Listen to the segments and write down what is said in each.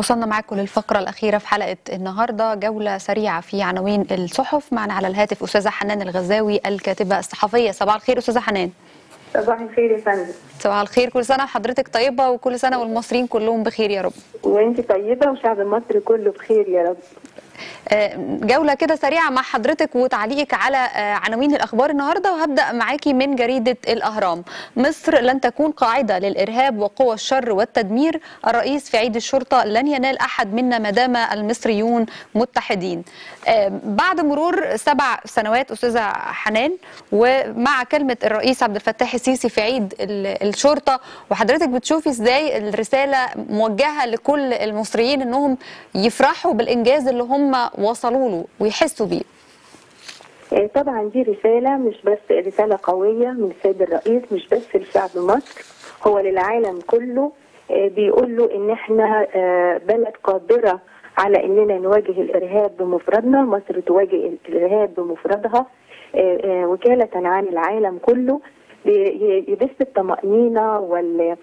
وصلنا معاكم للفقرة الأخيرة في حلقة النهاردة جولة سريعة في عناوين الصحف معنا على الهاتف أستاذة حنان الغزاوي الكاتبة الصحفية صباح الخير أستاذة حنان صباح الخير يا فندم صباح الخير كل سنة وحضرتك طيبة وكل سنة والمصريين كلهم بخير يا رب وانت طيبه وشعب مصر كله بخير يا رب آه، جولة كده سريعة مع حضرتك وتعليقك على آه، عناوين الأخبار النهاردة وهبدأ معاكي من جريدة الأهرام مصر لن تكون قاعدة للإرهاب وقوى الشر والتدمير الرئيس في عيد الشرطة لن ينال أحد منا ما دام المصريون متحدين آه، بعد مرور سبع سنوات أستاذة حنان ومع كلمة الرئيس عبد الفتاح السيسي في عيد ال- الشرطة وحضرتك بتشوفي ازاي الرسالة موجهة لكل المصريين انهم يفرحوا بالإنجاز اللي هم وصلوا له ويحسوا بيه آه، طبعا دي رساله مش بس رساله قويه من السيد الرئيس مش بس لشعب مصر هو للعالم كله آه، بيقول له ان احنا آه، بلد قادره على اننا نواجه الارهاب بمفردنا مصر تواجه الارهاب بمفردها آه، آه، وكاله عن العالم كله بي- يبث الطمأنينة وال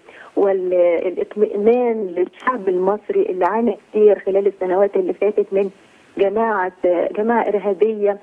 والاطمئنان للشعب المصري اللي عانى كتير خلال السنوات اللي فاتت من جماعة جماعة إرهابية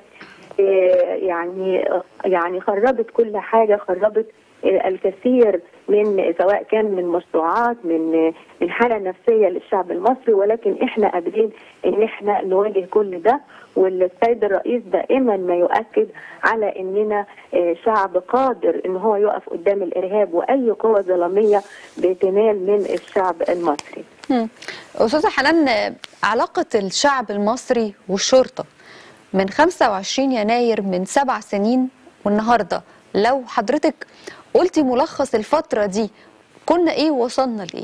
آه، يعني يعني خربت كل حاجة خربت آه، الكثير من سواء كان من مشروعات من من حالة نفسية للشعب المصري ولكن احنا قادرين ان احنا نواجه كل ده والسيد الرئيس دائما ما يؤكد على اننا آه، شعب قادر ان هو يقف قدام الارهاب واي قوة ظلامية بتنال من الشعب المصري مم. أستاذة حنان آه، علاقة الشعب المصري والشرطة من 25 يناير من سبع سنين والنهاردة لو حضرتك قلتي ملخص الفترة دي كنا ايه وصلنا لايه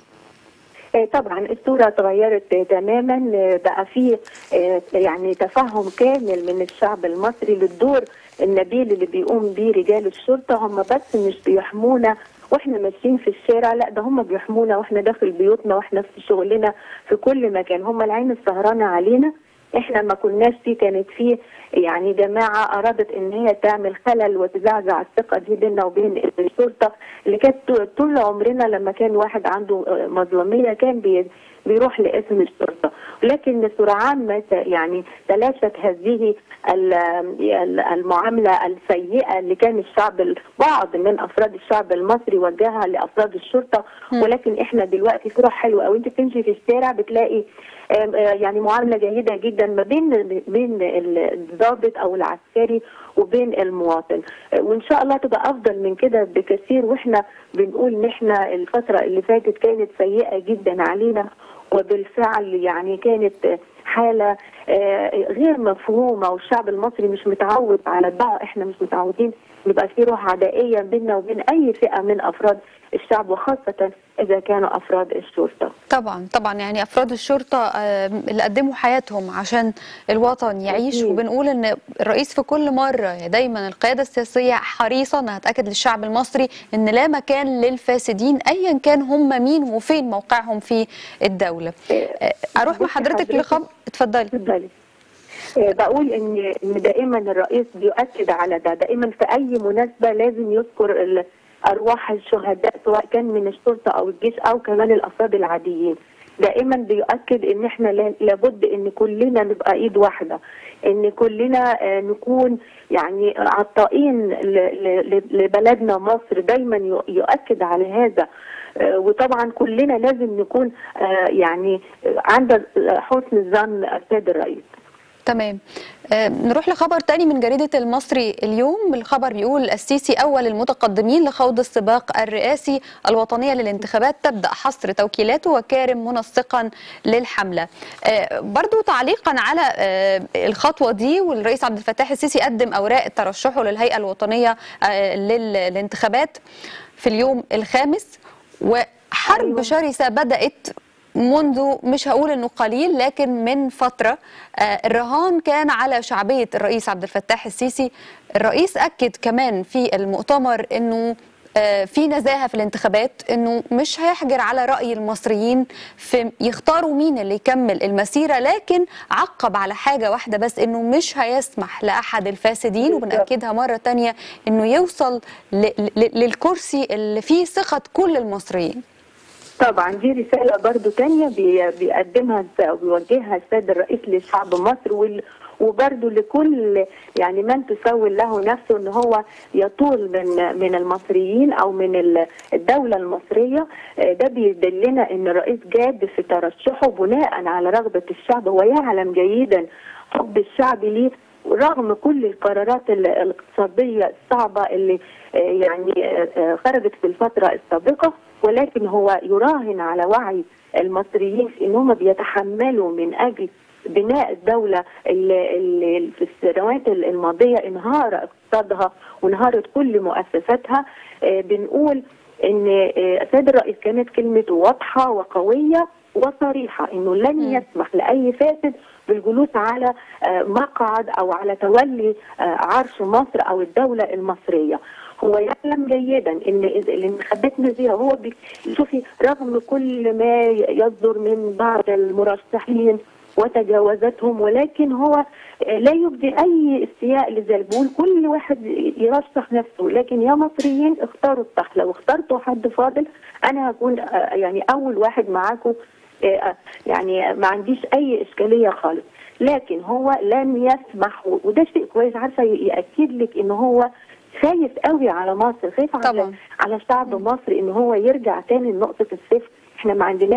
آه، طبعا الصورة اتغيرت آه، تماما آه، بقى في آه، يعني تفهم كامل من الشعب المصري للدور النبيل اللي بيقوم بيه رجال الشرطة هم بس مش بيحمونا واحنا ماشيين في الشارع لا ده هم بيحمونا واحنا داخل بيوتنا واحنا في شغلنا في كل مكان هم العين السهرانة علينا احنا ما كناش فيه كانت فيه يعني جماعه ارادت ان هي تعمل خلل وتزعزع الثقه دي بيننا وبين الشرطه اللي كانت طو- طول عمرنا لما كان واحد عنده آه، مظلوميه كان بي بيروح لاسم الشرطه ولكن سرعان ما ت- يعني تلاشت هذه ال- ال- المعامله السيئه اللي كان الشعب ال- بعض من افراد الشعب المصري وجهها لافراد الشرطه ولكن احنا دلوقتي في روح حلوه قوي انت بتمشي في الشارع بتلاقي آم، آه، يعني معامله جيده جدا ما بين بين الضابط او العسكري وبين المواطن آه، وان شاء الله تبقى افضل من كده بكثير واحنا بنقول ان احنا الفتره اللي فاتت كانت سيئه جدا علينا وبالفعل يعني كانت حاله آه، غير مفهومه والشعب المصري مش متعود على ده احنا مش متعودين يبقى في روح عدائيه بيننا وبين اي فئه من افراد الشعب وخاصه اذا كانوا افراد الشرطه طبعا طبعا يعني افراد الشرطه آه، اللي قدموا حياتهم عشان الوطن يعيش أكيد. وبنقول ان الرئيس في كل مره دايما القياده السياسيه حريصه انها تاكد للشعب المصري ان لا مكان للفاسدين ايا كان هم مين وفين موقعهم في الدوله آه، اروح مع بصي حضرتك حضرتك- لخبر اتفضلي اتفضلي آه، بقول ان ان دائما الرئيس بيؤكد على ده دائما في اي مناسبه لازم يذكر ال- ارواح الشهداء سواء كان من الشرطه او الجيش او كمان الافراد العاديين دائما بيؤكد ان احنا لا- لابد ان كلنا نبقى ايد واحده ان كلنا آه، نكون يعني عطائين ل- ل- لبلدنا مصر دايما يؤ- يؤكد على هذا آه، وطبعا كلنا لازم نكون آه، يعني آه، عند حسن الظن السيد الرئيس تمام آه، نروح لخبر تاني من جريدة المصري اليوم الخبر بيقول السيسي أول المتقدمين لخوض السباق الرئاسي الوطنية للانتخابات تبدأ حصر توكيلاته وكارم منسقا للحملة آه، برضو تعليقا على آه، الخطوة دي والرئيس عبد الفتاح السيسي قدم أوراق ترشحه للهيئة الوطنية آه، لل- للانتخابات في اليوم الخامس وحرب أيوة. شرسة بدأت منذ مش هقول انه قليل لكن من فتره آه، الرهان كان على شعبيه الرئيس عبد الفتاح السيسي الرئيس اكد كمان في المؤتمر انه آه، في نزاهه في الانتخابات انه مش هيحجر على راي المصريين في يختاروا مين اللي يكمل المسيره لكن عقب على حاجه واحده بس انه مش هيسمح لاحد الفاسدين بالظبط. وبناكدها مره تانية انه يوصل ل- ل- للكرسي اللي فيه ثقه كل المصريين طبعا دي رسالة برضو تانية بي- بيقدمها الس- أو بيوجهها السيد الرئيس لشعب مصر وال وبرضه لكل يعني من تسول له نفسه ان هو يطول من من المصريين او من ال- الدوله المصريه آه، ده بيدلنا ان الرئيس جاد في ترشحه بناء على رغبه الشعب هو يعلم جيدا حب الشعب ليه رغم كل القرارات ال- الاقتصاديه الصعبه اللي آه، يعني آه، آه، خرجت في الفتره السابقه ولكن هو يراهن على وعي المصريين في انهم بيتحملوا من اجل بناء الدولة اللي اللي في السنوات الماضية انهار اقتصادها وانهارت كل مؤسساتها آه، بنقول ان آه، السيد الرئيس كانت كلمته واضحة وقوية وصريحة انه لن مم. يسمح لأي فاسد بالجلوس على آه، مقعد او على تولي آه، عرش مصر او الدولة المصرية هو يعلم جيدا ان إذا- الانتخابات نزيهه هو بي- شوفي رغم كل ما يصدر من بعض المرشحين وتجاوزتهم ولكن هو آه، لا يبدي اي استياء لذلك بيقول كل واحد يرشح نفسه لكن يا مصريين اختاروا الصح لو اخترتوا حد فاضل انا هكون آه، يعني اول واحد معاكم آه، آه، يعني ما عنديش اي اشكاليه خالص لكن هو لن يسمح و- وده شيء كويس عارفه ي- ياكد لك ان هو خايف قوي على مصر خايف على طبعا. على شعب مصر ان هو يرجع تاني لنقطه الصفر احنا ما عندناش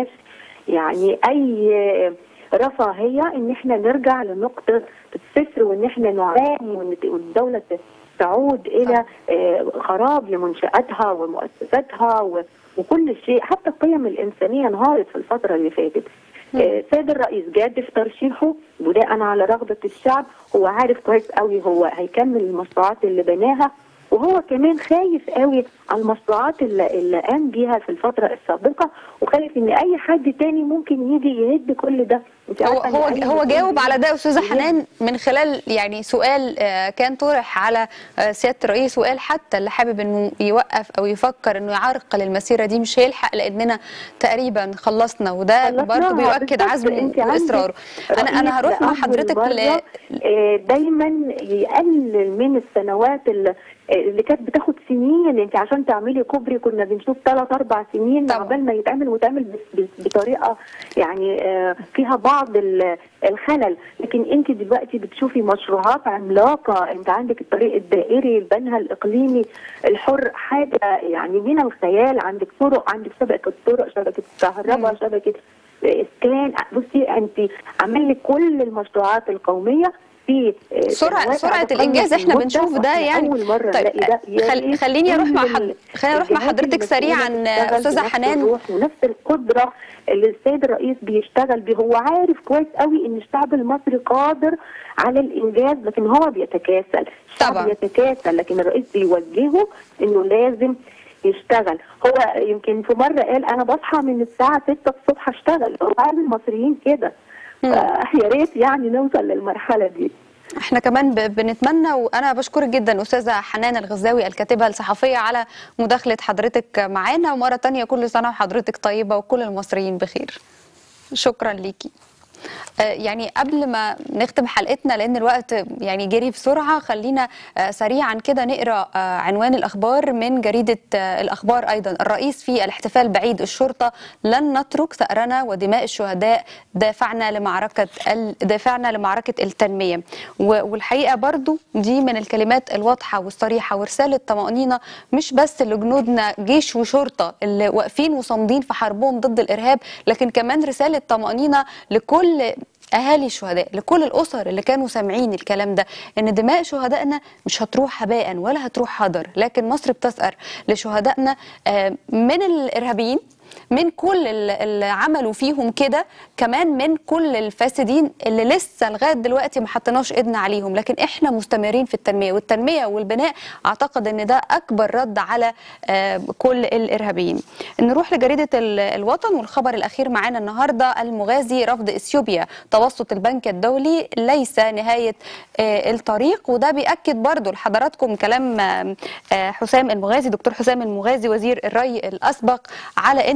يعني اي رفاهيه ان احنا نرجع لنقطه الصفر وان احنا نعاني وإن- والدوله تعود الى آه، خراب لمنشاتها ومؤسساتها و- وكل شيء حتى القيم الانسانيه انهارت في الفتره اللي فاتت آه، سيد الرئيس جاد في ترشيحه بناء على رغبه الشعب هو عارف كويس قوي هو هيكمل المشروعات اللي بناها وهو كمان خايف قوي على المشروعات اللي, اللي قام بيها في الفترة السابقة وخايف ان اي حد تاني ممكن يجي يهد كل ده انت هو عارفة إن هو أي هو مكان جاوب على ده استاذه بيهد. حنان من خلال يعني سؤال آه، كان طرح على آه، سياده الرئيس وقال حتى اللي حابب انه يوقف او يفكر انه يعرقل المسيره دي مش هيلحق لاننا تقريبا خلصنا وده خلصناها برضه بيؤكد بالظبط. عزمه أنت عندك واصراره انا انا رئيس هروح مع لأول حضرتك ل... مرة، آه، دايما يقلل من السنوات اللي اللي كانت بتاخد سنين انت عشان تعملي كوبري كنا بنشوف ثلاث اربع سنين طبعا. عقبال ما يتعمل ويتعمل بس- بس- بطريقه يعني آه، فيها بعض ال- الخلل لكن انت دلوقتي بتشوفي مشروعات عملاقه انت عندك الطريق الدائري البنها الاقليمي الحر حاجه يعني من الخيال عندك طرق عندك شبكه طرق شبكه كهرباء شبكه اسكان بصي انت عامل لك كل المشروعات القوميه في آه، سرعه سنوات سرعه على الانجاز قمة احنا المدة، بنشوف ده وإحنا يعني اول مره طيب نلاقي ده يا خل... ريت خليني اروح مع كل حضرتك خليني اروح مع الجهات حضرتك سريعا المسؤولة تشتغل استاذه بنفس حنان الروح ونفس القدره اللي السيد الرئيس بيشتغل بيه هو عارف كويس قوي ان الشعب المصري قادر على الانجاز لكن هو بيتكاسل الشعب طبعا. بيتكاسل لكن الرئيس بيوجهه انه لازم يشتغل هو يمكن في مره قال انا بصحى من الساعه 6 الصبح اشتغل هو عايز المصريين كده مم. آه، يا ريت يعني نوصل للمرحله دي احنا كمان ب- بنتمنى وانا بشكرك جدا استاذه حنان الغزاوي الكاتبه الصحفيه على مداخله حضرتك معانا ومره تانية كل سنه وحضرتك طيبه وكل المصريين بخير شكرا ليكي آه، يعني قبل ما نختم حلقتنا لان الوقت يعني جري بسرعه خلينا آه، سريعا كده نقرا آه، عنوان الاخبار من جريده آه، الاخبار ايضا الرئيس في الاحتفال بعيد الشرطه لن نترك ثارنا ودماء الشهداء دافعنا لمعركه ال- دافعنا لمعركه التنميه و- والحقيقه برضو دي من الكلمات الواضحه والصريحه ورساله طمانينه مش بس لجنودنا جيش وشرطه اللي واقفين وصامدين في حربهم ضد الارهاب لكن كمان رساله طمانينه لكل اهالي الشهداء لكل الاسر اللي كانوا سامعين الكلام ده ان دماء شهدائنا مش هتروح هباء ولا هتروح هدر لكن مصر بتسأر لشهدائنا آه، من الارهابيين من كل ال- اللي عملوا فيهم كده كمان من كل الفاسدين اللي لسه لغايه دلوقتي ما حطيناش ايدنا عليهم لكن احنا مستمرين في التنميه والتنميه والبناء اعتقد ان ده اكبر رد على آه، كل الارهابيين نروح لجريده ال- الوطن والخبر الاخير معانا النهارده المغازي رفض اثيوبيا توسط البنك الدولي ليس نهايه آه، الطريق وده بياكد برضو لحضراتكم كلام آه، آه، حسام المغازي دكتور حسام المغازي وزير الري الاسبق على ان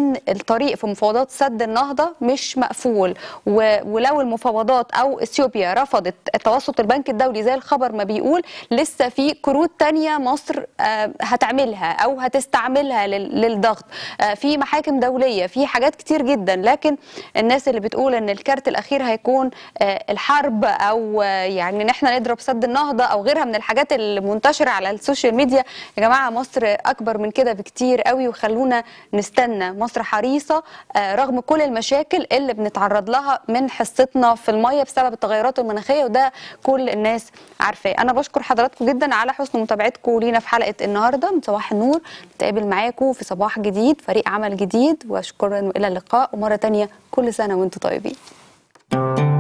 ان الطريق في مفاوضات سد النهضه مش مقفول و- ولو المفاوضات او اثيوبيا رفضت توسط البنك الدولي زي الخبر ما بيقول لسه في كروت تانية مصر آه، هتعملها او هتستعملها لل- للضغط آه، في محاكم دوليه في حاجات كتير جدا لكن الناس اللي بتقول ان الكارت الاخير هيكون آه، الحرب او آه، يعني ان احنا نضرب سد النهضه او غيرها من الحاجات المنتشره على السوشيال ميديا يا جماعه مصر اكبر من كده بكتير قوي وخلونا نستنى مصر حريصه آه، رغم كل المشاكل اللي بنتعرض لها من حصتنا في الميه بسبب التغيرات المناخيه وده كل الناس عارفاه انا بشكر حضراتكم جدا على حسن متابعتكم لينا في حلقه النهارده من صباح النور نتقابل معاكم في صباح جديد فريق عمل جديد واشكرا والى اللقاء ومره تانية كل سنه وانتم طيبين